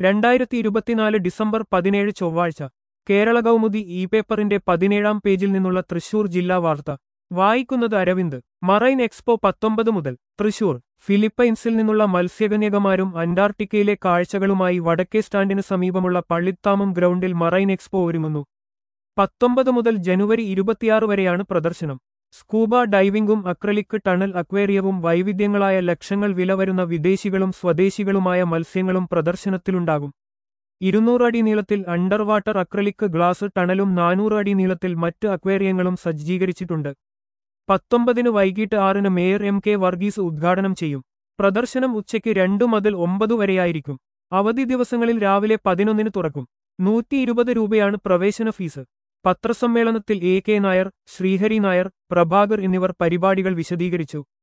രണ്ടായിരത്തി ഇരുപത്തിനാല് ഡിസംബർ പതിനേഴ് ചൊവ്വാഴ്ച കേരള കൗമുദി ഇ പേപ്പറിന്റെ പതിനേഴാം പേജിൽ നിന്നുള്ള തൃശൂർ ജില്ലാ വാർത്ത വായിക്കുന്നത് അരവിന്ദ് മറൈൻ എക്സ്പോ പത്തൊമ്പത് മുതൽ തൃശൂർ ഫിലിപ്പൈൻസിൽ നിന്നുള്ള മത്സ്യകന്യകമാരും അന്റാർട്ടിക്കയിലെ കാഴ്ചകളുമായി വടക്കേ സ്റ്റാൻഡിന് സമീപമുള്ള പള്ളിത്താമം ഗ്രൗണ്ടിൽ മറൈൻ എക്സ്പോ ഒരുങ്ങുന്നു പത്തൊമ്പത് മുതൽ ജനുവരി ഇരുപത്തിയാറ് വരെയാണ് പ്രദർശനം സ്കൂബ ഡൈവിംഗും അക്രലിക് ടണൽ അക്വേറിയവും വൈവിധ്യങ്ങളായ ലക്ഷങ്ങൾ വില വരുന്ന വിദേശികളും സ്വദേശികളുമായ മത്സ്യങ്ങളും പ്രദർശനത്തിലുണ്ടാകും ഇരുന്നൂറ് അടി നീളത്തിൽ അണ്ടർ വാട്ടർ അക്രലിക് ഗ്ലാസ് ടണലും നാനൂറ് അടി നീളത്തിൽ മറ്റ് അക്വേറിയങ്ങളും സജ്ജീകരിച്ചിട്ടുണ്ട് പത്തൊമ്പതിന് വൈകിട്ട് ആറിന് മേയർ എം കെ വർഗീസ് ഉദ്ഘാടനം ചെയ്യും പ്രദർശനം ഉച്ചയ്ക്ക് രണ്ടു മുതൽ ഒമ്പത് വരെയായിരിക്കും അവധി ദിവസങ്ങളിൽ രാവിലെ പതിനൊന്നിന് തുറക്കും നൂറ്റി ഇരുപത് രൂപയാണ് പ്രവേശന ഫീസ് പത്രസമ്മേളനത്തിൽ എ കെ നായർ ശ്രീഹരി നായർ പ്രഭാകർ എന്നിവർ പരിപാടികൾ വിശദീകരിച്ചു